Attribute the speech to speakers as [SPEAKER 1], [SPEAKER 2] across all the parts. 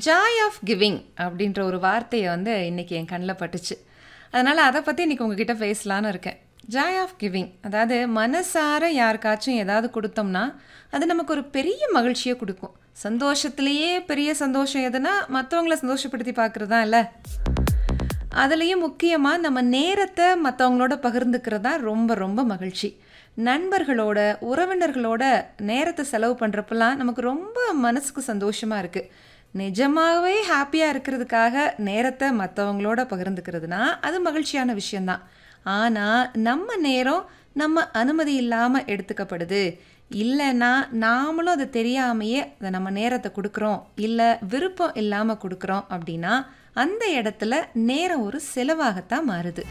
[SPEAKER 1] Joy of giving அப்படின்ற ஒரு வார்த்தையை வந்து இன்னைக்கு என் கண்ணில் பட்டுச்சு அதனால் அதை பற்றி இன்னைக்கு உங்ககிட்ட பேசலான்னு இருக்கேன் ஜாய் ஆஃப் கிவிங் அதாவது மனசார யாருக்காச்சும் ஏதாவது கொடுத்தோம்னா அது நமக்கு ஒரு பெரிய மகிழ்ச்சியை கொடுக்கும் சந்தோஷத்துலேயே பெரிய சந்தோஷம் எதுனா மற்றவங்கள சந்தோஷப்படுத்தி பார்க்குறது தான் இல்லை அதுலேயும் முக்கியமாக நம்ம நேரத்தை மற்றவங்களோட பகிர்ந்துக்கிறது தான் ரொம்ப ரொம்ப மகிழ்ச்சி நண்பர்களோட உறவினர்களோட நேரத்தை செலவு பண்ணுறப்பெல்லாம் நமக்கு ரொம்ப மனசுக்கு சந்தோஷமாக இருக்குது நிஜமாகவே ஹாப்பியாக இருக்கிறதுக்காக நேரத்தை மற்றவங்களோட பகிர்ந்துக்கிறதுனா அது மகிழ்ச்சியான விஷயந்தான் ஆனால் நம்ம நேரம் நம்ம அனுமதி இல்லாமல் எடுத்துக்கப்படுது இல்லைன்னா நாமளும் அது தெரியாமையே அதை நம்ம நேரத்தை கொடுக்குறோம் இல்லை விருப்பம் இல்லாமல் கொடுக்குறோம் அப்படின்னா அந்த இடத்துல நேரம் ஒரு செலவாகத்தான் மாறுது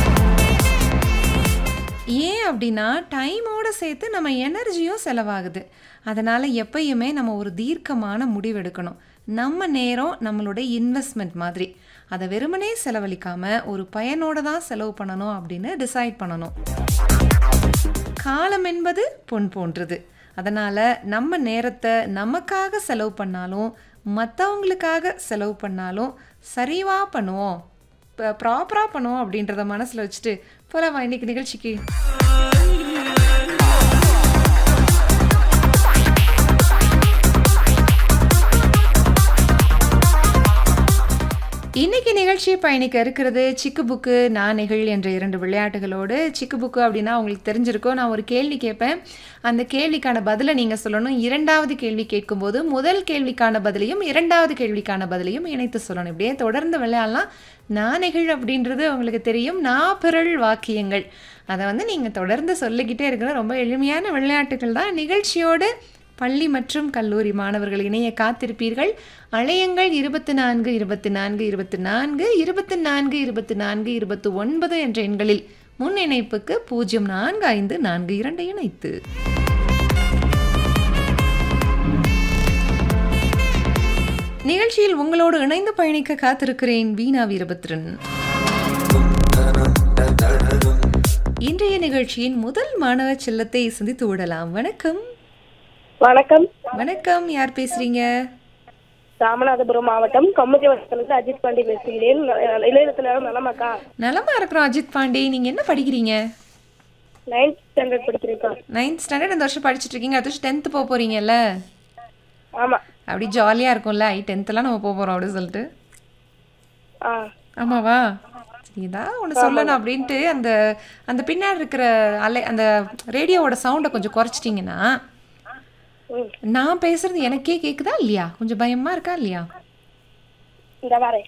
[SPEAKER 1] ஏன் அப்படின்னா டைமோட சேர்த்து நம்ம எனர்ஜியும் செலவாகுது அதனால் எப்பயுமே நம்ம ஒரு தீர்க்கமான முடிவெடுக்கணும் நம்ம நேரம் நம்மளுடைய இன்வெஸ்ட்மெண்ட் மாதிரி அதை வெறுமனே செலவழிக்காமல் ஒரு பயனோட தான் செலவு பண்ணணும் அப்படின்னு டிசைட் பண்ணணும் காலம் என்பது பொன் போன்றது அதனால் நம்ம நேரத்தை நமக்காக செலவு பண்ணாலும் மற்றவங்களுக்காக செலவு பண்ணாலும் சரிவாக பண்ணுவோம் இப்போ ப்ராப்பராக பண்ணுவோம் அப்படின்றத மனசில் வச்சுட்டு போகலாமா இன்னைக்கு நிகழ்ச்சிக்கு இன்னைக்கு நிகழ்ச்சி பயணிக்க இருக்கிறது சிக்கு புக்கு நாணைகள் என்ற இரண்டு விளையாட்டுகளோடு சிக்கு புக்கு அப்படின்னா உங்களுக்கு தெரிஞ்சிருக்கும் நான் ஒரு கேள்வி கேட்பேன் அந்த கேள்விக்கான பதிலை நீங்கள் சொல்லணும் இரண்டாவது கேள்வி கேட்கும்போது முதல் கேள்விக்கான பதிலையும் இரண்டாவது கேள்விக்கான பதிலையும் இணைத்து சொல்லணும் இப்படியே தொடர்ந்து விளையாடலாம் நாணைகள் அப்படின்றது உங்களுக்கு தெரியும் நாப்பிரள் வாக்கியங்கள் அதை வந்து நீங்கள் தொடர்ந்து சொல்லிக்கிட்டே இருக்கிற ரொம்ப எளிமையான விளையாட்டுகள் தான் நிகழ்ச்சியோடு பள்ளி மற்றும் கல்லூரி மாணவர்கள் இணைய காத்திருப்பீர்கள் அழையுங்கள் இருபத்தி நான்கு இருபத்தி நான்கு இருபத்தி நான்கு இருபத்தி நான்கு இருபத்தி நான்கு இருபத்தி ஒன்பது என்ற எண்களில் முன் இணைப்புக்கு பூஜ்ஜியம் நான்கு ஐந்து நான்கு இரண்டு இணைத்து நிகழ்ச்சியில் உங்களோடு இணைந்து பயணிக்க காத்திருக்கிறேன் வீணா வீரபத்ரன் இன்றைய நிகழ்ச்சியின் முதல் மாணவ செல்லத்தை சிந்தித்து விடலாம் வணக்கம்
[SPEAKER 2] வணக்கம்
[SPEAKER 1] வணக்கம் யார் பேசுறீங்க
[SPEAKER 2] ராமநாதபுரம் மாவட்டம் கமுதி வட்டத்திலிருந்து அஜித் பாண்டி பேசுகிறேன் இளையத்துல நலமாக்கா
[SPEAKER 1] நலமா இருக்கிறோம் அஜித் பாண்டே நீங்க என்ன படிக்கிறீங்க
[SPEAKER 2] நைன்த் ஸ்டாண்டர்ட் படிக்கிறேன்க்கா
[SPEAKER 1] நைன்த் ஸ்டாண்டர்ட் இந்த வருஷம் படிச்சுட்டு இருக்கீங்க அடுத்த வருஷம் டென்த்து போக போறீங்கல்ல
[SPEAKER 2] ஆமா
[SPEAKER 1] அப்படி ஜாலியா இருக்கும்ல ஐ டென்த்லாம் நம்ம போக போறோம் அப்படின்னு சொல்லிட்டு
[SPEAKER 2] ஆ
[SPEAKER 1] ஆமாவா சரி ஏதாவது ஒன்று சொல்லணும் அப்படின்ட்டு அந்த அந்த பின்னாடி இருக்கிற அலை அந்த ரேடியோவோட சவுண்டை கொஞ்சம் குறைச்சிட்டிங்கன்னா
[SPEAKER 2] ம்
[SPEAKER 1] நான் பேசுறது எனக்கே கேக்குதா இல்லையா கொஞ்சம் பயமா இருக்கா இல்லையா
[SPEAKER 2] இந்த வாரேன்